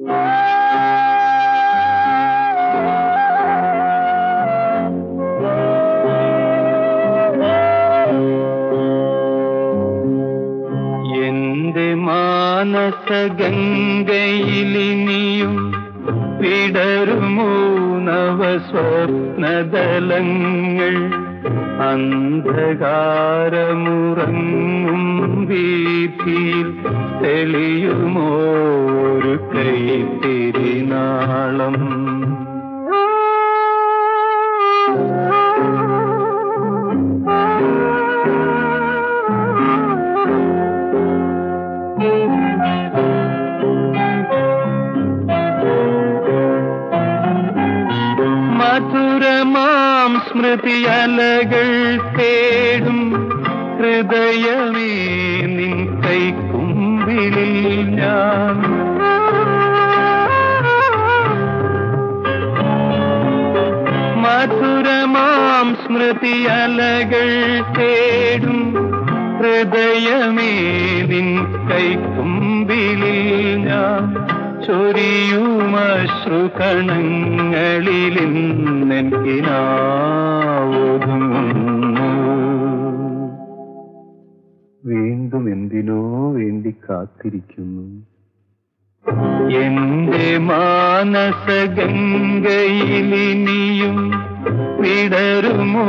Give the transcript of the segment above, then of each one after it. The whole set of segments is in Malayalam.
എന്റെ മാനസ ഗംഗയിലിനിയും വിടരുമോ നവസ്വപ്നദലങ്ങൾ അന്ധകാരമുറങ്ങും വീതിയിൽ തെളിയുമോ ഒരു കൈത്തിരിനാളം മധുരമാം സ്മൃതിയലകൾ തേടും ഹൃദയമേ നിൻ കൈക്കുമ്പിളിൽ ഞാൻ മധുരമാം സ്മൃതിയലകൾ തേടും ഹൃദയമേ നിൻ കൈക്കുമ്പിളിൽ ഞാൻ ചൊരിയുമശ്രുകണങ്ങളിലിന്നെനിനാവുന്നു വീണ്ടും എന്തിനോ വേണ്ടി കാത്തിരിക്കുന്നു എന്റെ മാനസ ഗംഗയിലിനിയും വിടരുമോ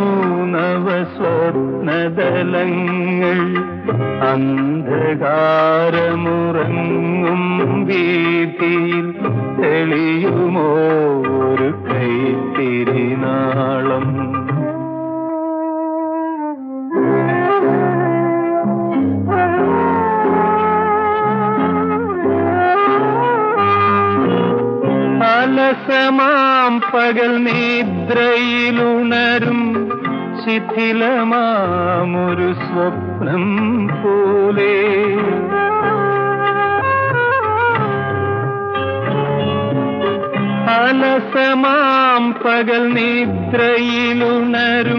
നവസ്വപ്നദലങ്ങൾ അന്ധകാരമുറങ്ങും വീതിയിൽ തെളിയുമോ ഒരു കൈത്തിരിനാളം അലസമാം പകൽ നിദ്രയിലുണരും ശിഥിലമാമൊരു സ്വപ്നം പോലെ അലസമാം പകൽ നിദ്രയിലുണരും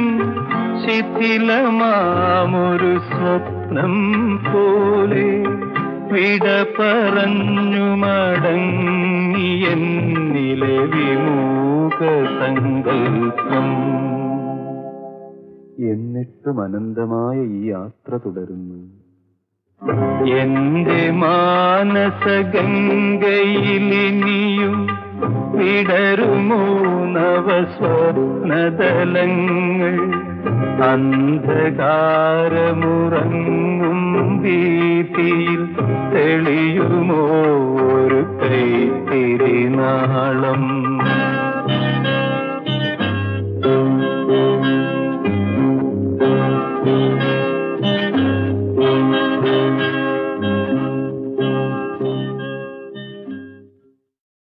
ശിഥിലമാമൊരു സ്വപ്നം പോലെ വിട പറഞ്ഞു മടങ്ങി എന്നിലെ വിമൂക സങ്കല്പം എന്നിട്ടും അനന്തമായ ഈ യാത്ര തുടരുന്നു എന്റെ മാനസ ഗംഗയിലിനിയും വിടരുമോ നവസ്വപ്നദലങ്ങൾ അന്ധകാരമുറങ്ങും വീതിയിൽ തെളിയുമോ ഒരു കൈ